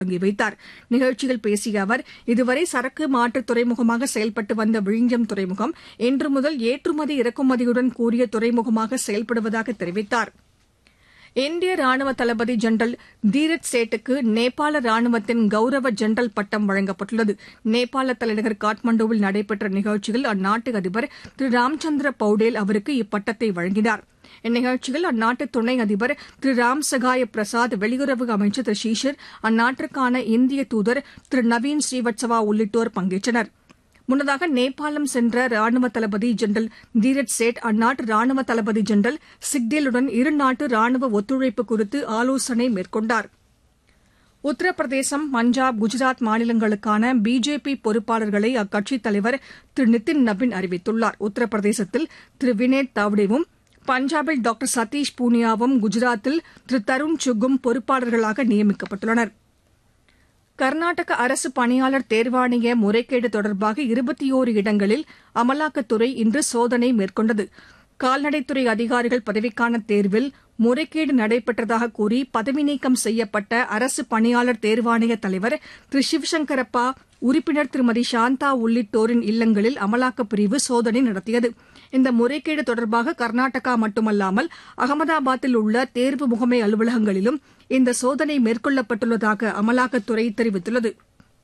தொடங்கி வைத்தார் நிகழ்ச்சியில் பேசிய அவர் இதுவரை சரக்கு மாற்று துறைமுகமாக செயல்பட்டு வந்த விழிஞம் துறைமுகம் இன்று முதல் ஏற்றுமதி இறக்குமதியுடன் கூடிய துறைமுகமாக செயல்படுவதாக தெரிவித்தார் இந்திய ராணுவ தளபதி ஜெனரல் தீரத் சேட்டுக்கு நேபாள ராணுவத்தின் கௌரவ ஜெனரல் பட்டம் வழங்கப்பட்டுள்ளது நேபாள தலைநகர் காட்மாண்டுவில் நடைபெற்ற நிகழ்ச்சியில் அந்நாட்டு அதிபர் திரு ராம்சந்திர பௌடேல் அவருக்கு இப்பட்டத்தை வழங்கினார் இந்நிகழ்ச்சியில் அந்நாட்டு துணை அதிபர் திரு ராம் சகாய பிரசாத் வெளியுறவு அமைச்சர் திரு ஷீஷர் அந்நாட்டிற்கான இந்திய தூதர் திரு நவீன் ஸ்ரீவத்சவா உள்ளிட்டோர் பங்கேற்றனா் முன்னதாக நேபாளம் சென்ற ராணுவ தளபதி ஜெனரல் தீரத் சேட் அந்நாட்டு ராணுவ தளபதி ஜெனரல் சிக்டேலுடன் இருநாட்டு ராணுவ ஒத்துழைப்பு குறித்து ஆலோசனை மேற்கொண்டார் உத்தரப்பிரதேசம் பஞ்சாப் குஜராத் மாநிலங்களுக்கான பிஜேபி பொறுப்பாளர்களை அக்கட்சித் தலைவர் திரு நிதின் நபின் அறிவித்துள்ளார் உத்தரப்பிரதேசத்தில் திரு வினேத் தாவ்டேவும் பஞ்சாபில் டாக்டர் சதீஷ் பூனியாவும் குஜராத்தில் திரு தருண் சுக்கும் பொறுப்பாளர்களாக நியமிக்கப்பட்டுள்ளனா் கர்நாடக அரசு பணியாளர் தேர்வாணைய முறைகேடு தொடர்பாக இருபத்தி ஓரு இடங்களில் அமலாக்கத்துறை இன்று சோதனை மேற்கொண்டது கால்நடைத்துறை அதிகாரிகள் பதவிக்கான தேர்வில் முறைகேடு நடைபெற்றதாக கூறி பதவி நீக்கம் செய்யப்பட்ட அரசு பணியாளர் தேர்வாணைய தலைவர் திரு சிவசங்கரப்பா உறுப்பினர் திருமதி சாந்தா உள்ளிட்டோரின் இல்லங்களில் அமலாக்கப் பிரிவு சோதனை நடத்தியது இந்த முறைகேடு தொடர்பாக கர்நாடகா மட்டுமல்லாமல் அகமதாபாத்தில் உள்ள தேர்வு முகமை அலுவலகங்களிலும் இந்த சோதனை மேற்கொள்ளப்பட்டுள்ளதாக அமலாக்கத்துறை தெரிவித்துள்ளது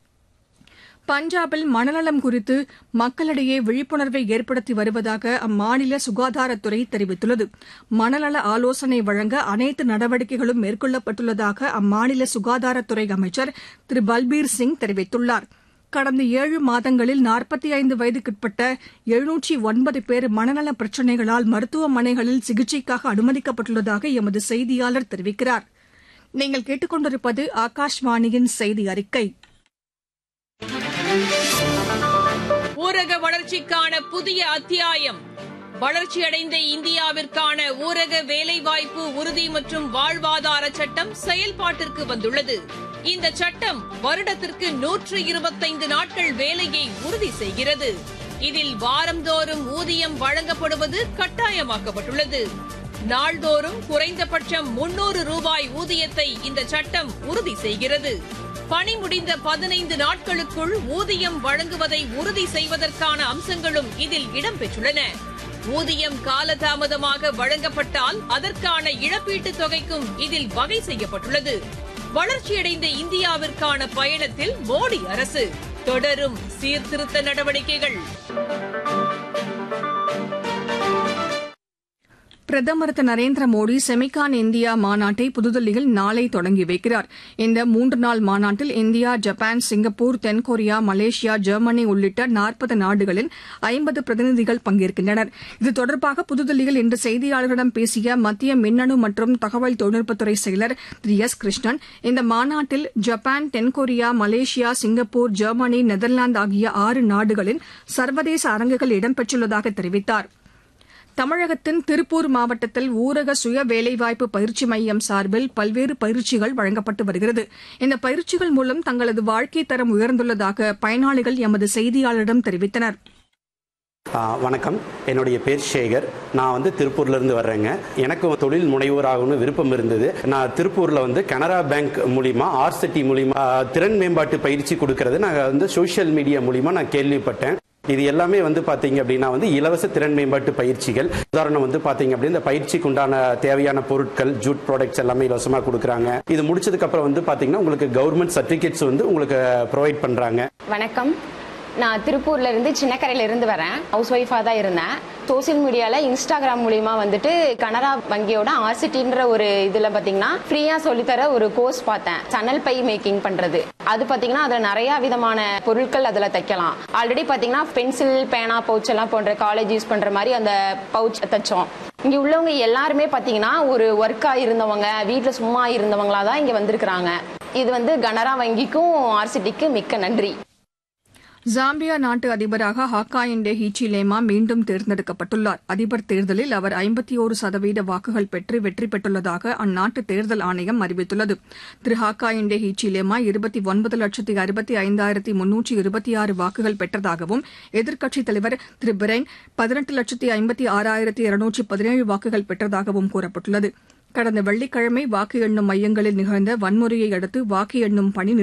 பஞ்சாபில் மனநலம் குறித்து மக்களிடையே விழிப்புணர்வை ஏற்படுத்தி வருவதாக அம்மாநில சுகாதாரத்துறை தெரிவித்துள்ளது மனநல ஆலோசனை வழங்க அனைத்து நடவடிக்கைகளும் மேற்கொள்ளப்பட்டுள்ளதாக அம்மாநில சுகாதாரத்துறை அமைச்சர் திரு பல்பீர் சிங் தெரிவித்துள்ளார் கடந்த ஏழு மாதங்களில் நாற்பத்தி ஐந்து வயதுக்குட்பட்ட எழுநூற்றி ஒன்பது பேர் மனநல பிரச்சினைகளால் மருத்துவமனைகளில் சிகிச்சைக்காக அனுமதிக்கப்பட்டுள்ளதாக எமது செய்தியாளர் தெரிவிக்கிறார் நீங்கள் கேட்டுக்கொண்டிருப்பது ஆகாஷ்வாணியின் செய்தி அறிக்கை ஊரக வளர்ச்சிக்கான புதிய அத்தியாயம் வளர்ச்சியடைந்த இந்தியாவிற்கான ஊரக வேலைவாய்ப்பு உறுதி மற்றும் வாழ்வாதார சட்டம் செயல்பாட்டிற்கு வந்துள்ளது இந்த சட்டம் வருடத்திற்கு நூற்று இருபத்தைந்து நாட்கள் வேலையை உறுதி செய்கிறது இதில் வாரந்தோறும் ஊதியம் வழங்கப்படுவது கட்டாயமாக்கப்பட்டுள்ளது நாள்தோறும் குறைந்தபட்சம் முன்னூறு ரூபாய் ஊதியத்தை இந்த சட்டம் உறுதி செய்கிறது பணி முடிந்த பதினைந்து நாட்களுக்குள் ஊதியம் வழங்குவதை உறுதி செய்வதற்கான அம்சங்களும் இதில் இடம்பெற்றுள்ளன ஊதியம் காலதாமதமாக வழங்கப்பட்டால் அதற்கான இழப்பீட்டுத் தொகைக்கும் இதில் வகை செய்யப்பட்டுள்ளது வளர்ச்சியடைந்த இந்தியாவிற்கான பயணத்தில் மோடி அரசு தொடரும் சீர்திருத்த நடவடிக்கைகள் பிரதமர் திரு நரேந்திர மோடி செமிகான் இந்தியா மாநாட்டை புதுதில்லியில் நாளை தொடங்கி வைக்கிறார் இந்த மூன்று நாள் மாநாட்டில் இந்தியா ஜப்பான் சிங்கப்பூர் தென்கொரியா மலேசியா ஜெர்மனி உள்ளிட்ட நாற்பது நாடுகளின் ஐம்பது பிரதிநிதிகள் பங்கேற்கின்றனர் இது தொடர்பாக புதுதில்லியில் இன்று செய்தியாளர்களிடம் பேசிய மத்திய மின்னணு மற்றும் தகவல் தொழில்நுட்பத்துறை செயலர் திரு எஸ் கிருஷ்ணன் இந்த மாநாட்டில் ஜப்பான் தென்கொரியா மலேசியா சிங்கப்பூர் ஜெர்மனி நெதர்லாந்து ஆகிய ஆறு நாடுகளின் சர்வதேச அரங்குகள் இடம்பெற்றுள்ளதாக தெரிவித்தாா் தமிழகத்தின் திருப்பூர் மாவட்டத்தில் ஊரக சுய வேலைவாய்ப்பு பயிற்சி மையம் சார்பில் பல்வேறு பயிற்சிகள் வழங்கப்பட்டு வருகிறது இந்த பயிற்சிகள் மூலம் தங்களது வாழ்க்கை தரம் உயர்ந்துள்ளதாக பயனாளிகள் எமது செய்தியாளரிடம் தெரிவித்தனர் வணக்கம் என்னுடைய பேர் சேகர் நான் வந்து திருப்பூர்லேருந்து வர்றேங்க எனக்கு தொழில் முனைவோர் ஆகணும்னு விருப்பம் இருந்தது நான் திருப்பூரில் வந்து கனரா பேங்க் மூலிமா ஆர்சிட்டி மூலிமா திறன் மேம்பாட்டு பயிற்சி கொடுக்கறது நான் வந்து சோஷியல் மீடியா மூலிமா நான் கேள்விப்பட்டேன் இது எல்லாமே வந்து பாத்தீங்க அப்படின்னா வந்து இலவச திறன் மேம்பாட்டு பயிற்சிகள் உதாரணம் வந்து பாத்தீங்க அப்படின்னா இந்த பயிற்சிக்கு உண்டான தேவையான பொருட்கள் ஜூட் ப்ராடக்ட்ஸ் எல்லாமே இலவசமா கொடுக்குறாங்க இது முடிச்சதுக்கு அப்புறம் வந்து பாத்தீங்கன்னா உங்களுக்கு கவர்மெண்ட் சர்டிபிகேட்ஸ் வந்து உங்களுக்கு ப்ரொவைட் பண்றாங்க வணக்கம் நான் திருப்பூர்ல இருந்து சின்னக்கரையில இருந்து வரேன் ஹவுஸ் ஒய்ஃபாக தான் இருந்தேன் சோசியல் மீடியாவில் இன்ஸ்டாகிராம் மூலியமா வந்துட்டு கனரா வங்கியோட ஆர்சிட்டின்ற ஒரு இதில் பார்த்தீங்கன்னா ஃப்ரீயாக சொல்லித்தர ஒரு கோர்ஸ் பார்த்தேன் சன்னல் பை மேக்கிங் பண்ணுறது அது பார்த்தீங்கன்னா அதில் நிறைய விதமான பொருட்கள் அதில் தைக்கலாம் ஆல்ரெடி பார்த்தீங்கன்னா பென்சில் பேனா பவுச் எல்லாம் போன்ற காலேஜ் யூஸ் பண்ணுற மாதிரி அந்த பவுச் தைச்சோம் இங்கே உள்ளவங்க எல்லாருமே பார்த்தீங்கன்னா ஒரு ஒர்க்காக இருந்தவங்க வீட்டில் சும்மா இருந்தவங்களா தான் இங்கே வந்திருக்கிறாங்க இது வந்து கனரா வங்கிக்கும் ஆர்சிட்டிக்கு மிக்க நன்றி ஜாம்பியா நாட்டு அதிபராக ஹாக்காயின்டே ஹீச்சிலேமா மீண்டும் தேர்ந்தெடுக்கப்பட்டுள்ளார் அதிபர் தேர்தலில் அவர் ஐம்பத்தி ஒரு சதவீத வாக்குகள் பெற்று வெற்றி பெற்றுள்ளதாக அந்நாட்டு தேர்தல் ஆணையம் அறிவித்துள்ளது திரு ஹாக்காயின்டே ஹீச்சிலேமா இருபத்தி ஒன்பது லட்சத்தி அறுபத்தி ஐந்தாயிரத்தி முன்னூற்றி இருபத்தி ஆறு வாக்குகள் பெற்றதாகவும் எதிர்க்கட்சித் தலைவர் திரு பிரைன் பதினெட்டு லட்சத்தி ஐம்பத்தி ஆறாயிரத்தி இருநூற்றி பதினேழு வாக்குகள் பெற்றதாகவும் கூறப்பட்டுள்ளது கடந்த வெள்ளிக்கிழமை வாக்கு எண்ணும் மையங்களில் நிகழ்ந்த வன்முறையை அடுத்து வாக்கு எண்ணும் பணி